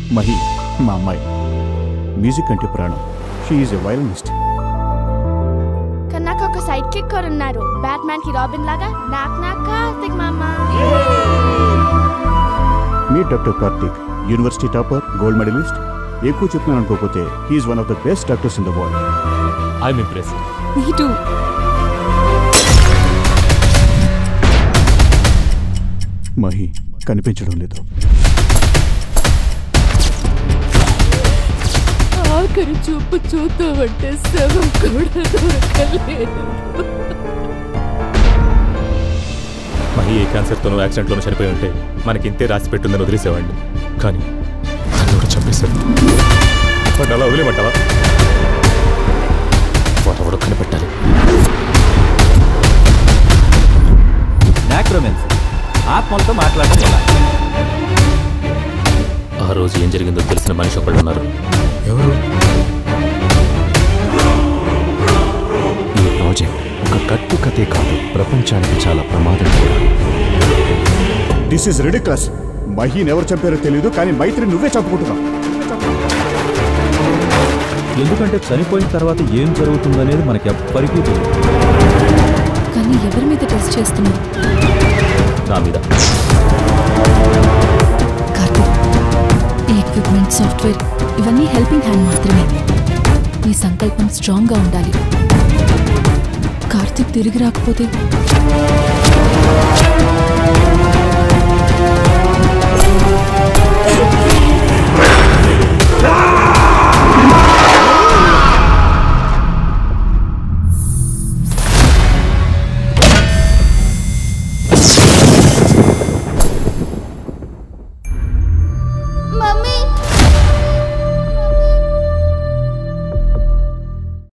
మహి మా అమ్మాయి మ్యూజిక్ అంటే ప్రాణం షీ ఈజ్ ఎ వైలనిస్ట్ కానీ నాకు ఒక సైడ్ కిక్కర్ ఉన్నారు బ్యాట్మ్యాన్ కి రాబిన్ లాగా నాకు నాకు కార్తిక్ మామ మీ doctor Karthik university topper gold medalist ఎక్కువ చెప్తున్నాను అనుకోకపోతే he's one of the best doctors in the world I'm impress me too Mahi కనిపించడం లేదు ఆఖరి చూపు చూద్దామంటే శవం కూడా దొరకలేదు మహి ఏ క్యాన్సర్తోనో యాక్సిడెంట్లోనో చనిపోయి ఉంటే మనకి ఇంతే రాసి పెట్టుందని వదిలేసేవాడిని కానీ నన్ను కూడా చంపేశాడు వాడిని అలా వదిలేమంటావా వాడు ఎవడో కనిపెట్టాలి నాక్రోమెన్స్ ఆత్మలతో మాట్లాడటం ఎలా ఆ రోజు ఏం జరిగిందో తెలిసిన మనిషి ఒకళ్ళు ఉన్నారు ఎవరు ఈ ప్రాజెక్ట్ ఒక కట్టు కథే కాదు ప్రపంచానికి చాలా ప్రమాదం కూడా దిస్ ఇస్ రెడిక్లస్ మహీని ఎవరు చంపారో తెలియదు కానీ మైత్రి నువ్వే చంపుకుంటున్నావు ఎందుకంటే చనిపోయిన తర్వాత ఏం జరుగుతుందనేది మనకి ఎప్పటికీ తెలియదు కానీ ఎవరి మీద టెస్ట్ చేస్తున్నారు నా మీద కార్తిక్ ఈ ఎక్విప్మెంట్ సాఫ్ట్వేర్ ఇవన్నీ హెల్పింగ్ హ్యాండ్ మాత్రమే నీ సంకల్పం స్ట్రాంగ్గా ఉండాలి కార్తిక్ తిరిగి రాకపోతే మమ్మీ